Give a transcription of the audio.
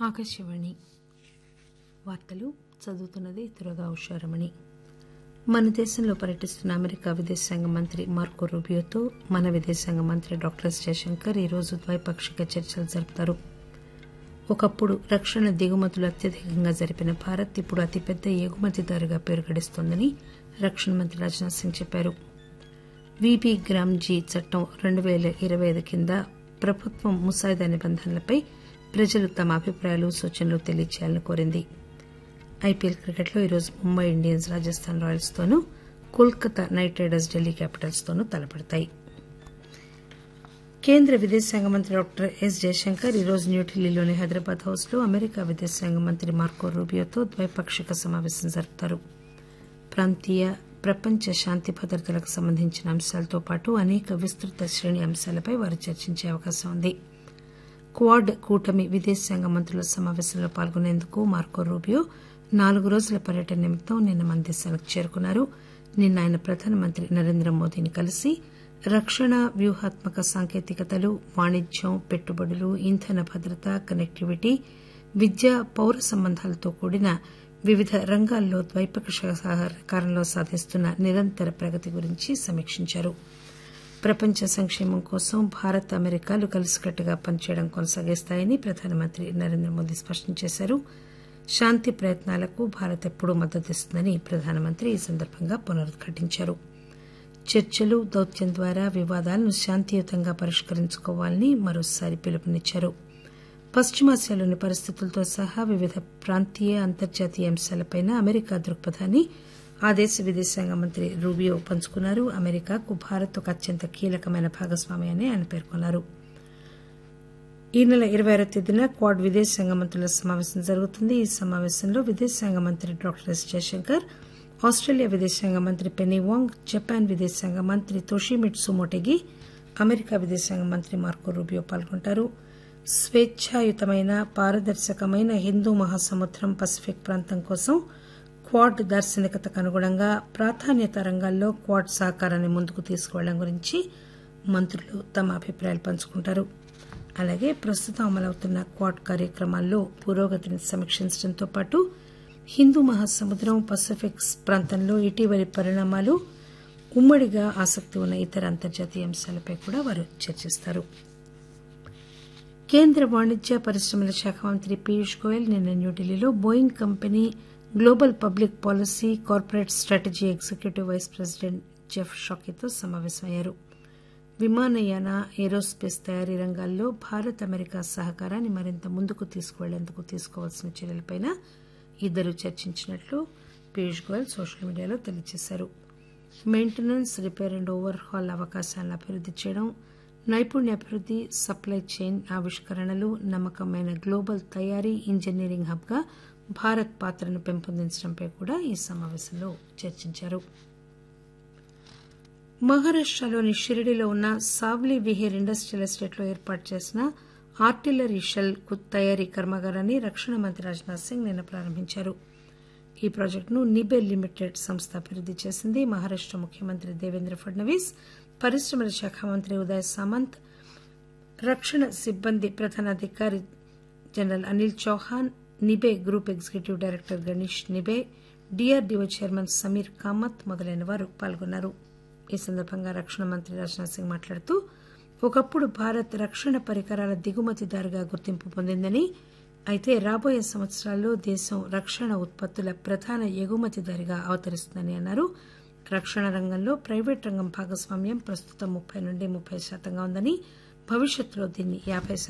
ఆకాశవాణి వార్తలు చదువుతున్నది దుర్గా ఉషారమణి మన దేశంలో పర్యటిస్తున్న అమెరికా విదేశాంగ మంత్రి మార్కో రూబియోతో మన విదేశాంగ మంత్రి డాక్టర్ ఎస్ జయశంకర్ ఈరోజు ద్వైపాక్షిక చర్చలు జరుపుతారు ఒకప్పుడు రక్షణ దిగుమతులు అత్యధికంగా జరిపిన భారత్ ఇప్పుడు అతిపెద్ద ఎగుమతిదారుగా పేరు గడిస్తోందని రక్షణ మంత్రి రాజ్నాథ్ సింగ్ చెప్పారు విబి గ్రామ్ జీ చట్టం రెండు పేల ఇరవై ఐదు కింద ప్రభుత్వం ముసాయిదా నిబంధనలపై ప్రజలు తమ అభిప్రాయాలు సూచనలు తెలియజేయాలని కోరింది ఐపీఎల్ క్రికెట్లో ఈరోజు ముంబై ఇండియన్స్ రాజస్థాన్ రాయల్స్ తోనూ Kolkata knight riders Delhi capitals తోనూ తలపడతాయి కేంద్ర విదేశాంగ మంత్రి డాక్టర్ ఎస్ జయశంకర్ ఈరోజు న్యూఢిల్లీలోని హైదరాబాద్ హౌస్ లో అమెరికా విదేశాంగ మంత్రి మార్కో రూబియోతో ద్వైపాక్షిక సమాపేశం జరుపుతారు ప్రాంతీయ ప్రపంచ శాంతి భద్రతలకు సంబంధించిన అంశాలతో పాటు అనేక విస్తృత శ్రేణి అంశాలపై వారు చర్చించే అవకాశం ఉంది క్వాడ్ కూటమి విదేశాంగ మంత్రుల సమాపేశంలో పాల్గొనేందుకు మార్కో రూబియో నాలుగు రోజుల పర్యటన నిమిత్తం నిన్న మన దేశానికి చేరుకున్నారు నిన్న ఆయన ప్రధానమంత్రి నరేంద్ర మోదీని కలిసి రక్షణ వ్యూహాత్మక సాంకేతికతలు వాణిజ్యం పెట్టుబడులు ఇంధన భద్రత కనెక్టివిటీ విద్య పౌర సంబంధాలతో కూడిన వివిధ రంగాల్లో ద్వైపాక్షిక సహకారంలో సాధిస్తున్న నిరంతర ప్రగతి గురించి సమీక్షించారు ప్రపంచ సంక్షేమం కోసం భారత్ అమెరికాలు కలిసికట్టుగా పనిచేయడం కొనసాగిస్తాయని ప్రధానమంత్రి నరేంద్ర మోదీ స్పష్టం చేశారు శాంతి ప్రయత్నాలకు భారత్ ఎప్పుడూ మద్దతిస్తుందని ప్రధానమంత్రి ఈ సందర్భంగా పునరుద్ఘాటించారు చర్చలు దౌత్యం ద్వారా వివాదాలను శాంతియుతంగా పరిష్కరించుకోవాలని మరోసారి పిలుపునిచ్చారు పశ్చిమాసియాలోని పరిస్థితులతో సహా వివిధ ప్రాంతీయ అంతర్జాతీయ అంశాలపై అమెరికా దృక్పథాన్ని ఆ దేశ విదేశాంగ మంత్రి రూబియో పంచుకున్నారు అమెరికాకు భారత్ ఒక అత్యంత కీలకమైన భాగస్వామి అని ఆయన పేర్కొన్నారు ఈ నెల ఇరవై ఆరో తేదీన క్వాడ్ విదేశాంగ మంత్రుల సమాపేశం జరుగుతుంది ఈ సమాపేశంలో విదేశాంగ మంత్రి డాక్టర్ ఎస్ జయశంకర్ ఆస్టేలియా విదేశాంగ మంత్రి పెనీ వాంగ్ జపాన్ విదేశాంగ మంత్రి తోషిమిట్సు మోటెగి అమెరికా విదేశాంగ మంత్రి మార్కో రూబియో పాల్గొంటారు స్వేచ్ఛాయుతమైన పారదర్శకమైన హిందూ మహాసముద్రం పసిఫిక్ ప్రాంతం కోసం క్వాడ్ దార్శనికతకు అనుగుణంగా ప్రాధాన్యత రంగాల్లో క్వాడ్ సహకారాన్ని ముందుకు తీసుకువెళ్లడం గురించి మంత్రులు తమ అభిప్రాయాలు పంచుకుంటారు అలాగే ప్రస్తుతం అమలవుతున్న క్వాడ్ కార్యక్రమాల్లో పురోగతిని సమీక్షించడంతో పాటు హిందూ మహాసముద్రం పసిఫిక్ ప్రాంతంలో ఇటీవలి పరిణామాలు ఉమ్మడిగా ఆసక్తి ఉన్న ఇతర అంతర్జాతీయ అంశాలపై కూడా వారు చర్చిస్తారు కేంద్ర వాణిజ్య పరిశ్రమల శాఖ మంత్రి పీయూష్ గోయల్ నిన్న న్యూఢిల్లీలో Boeing company global public policy corporate strategy executive vice president Jeff షాకీతో సమావేశమయ్యారు విమానయాన ఏరోస్పేస్ తయారీ రంగాల్లో భారత్ అమెరికా సహకారాన్ని మరింత ముందుకు తీసుకువెళ్లేందుకు తీసుకోవాల్సిన చర్యలపై ఇద్దరు చర్చించినట్లు పీయూష్ గోయల్ సోషల్ మీడియాలో తెలియజేశారు maintenance repair and overhaul అవకాశాలను అభివృద్ది చేయడం నైపుణ్యాభివృద్ది సప్లై చైన్ ఆవిష్కరణలు నమ్మకమైన గ్లోబల్ తయారీ ఇంజనీరింగ్ హబ్ గా భారత్ పాత్రను పెంపొందించడంపై కూడా ఈ సమావేశంలో చర్చించారు మహారాష్టలోని షిరిడిలో ఉన్న సావ్లీ విహేర్ ఇండస్టియల్ ఎస్టేట్లో ఏర్పాటు చేసిన ఆర్టిలరీ షెల్ తయారీ కర్మాగారాన్ని రక్షణ మంత్రి రాజ్నాథ్ సింగ్ నిన్న ప్రారంభించారు ఈ ప్రాజెక్టును నిబెల్ లిమిటెడ్ సంస్థ అభివృద్ది చేసింది మహారాష్ట ముఖ్యమంత్రి దేవేంద్ర ఫడ్నవీస్ పరిశ్రమల శాఖ మంత్రి ఉదయ్ సామంత్ రక్షణ సిబ్బంది ప్రధానాధికారి general Anil Chauhan Nibe group executive director Ganesh Nibe DRDO chairman Samir Kamat మొదలైన వారు పాల్గొన్నారు ఈ సందర్భంగా రక్షణ మంత్రి రాజ్నాథ్ సింగ్ మాట్లాడుతూ ఒకప్పుడు భారత్ రక్షణ పరికరాల దిగుమతిదారుగా గుర్తింపు పొందిందని అయితే రాబోయే సంవత్సరాల్లో దేశం రక్షణ ఉత్పత్తుల ప్రధాన ఎగుమతిదారిగా అవతరిస్తుందని అన్నారు రక్షణ రంగంలో ప్రైవేట్ రంగం భాగస్వామ్యం ప్రస్తుతం ముప్పై నుండి ముప్పై శాతంగా ఉందని భవిష్యత్తులో దీన్ని యాబై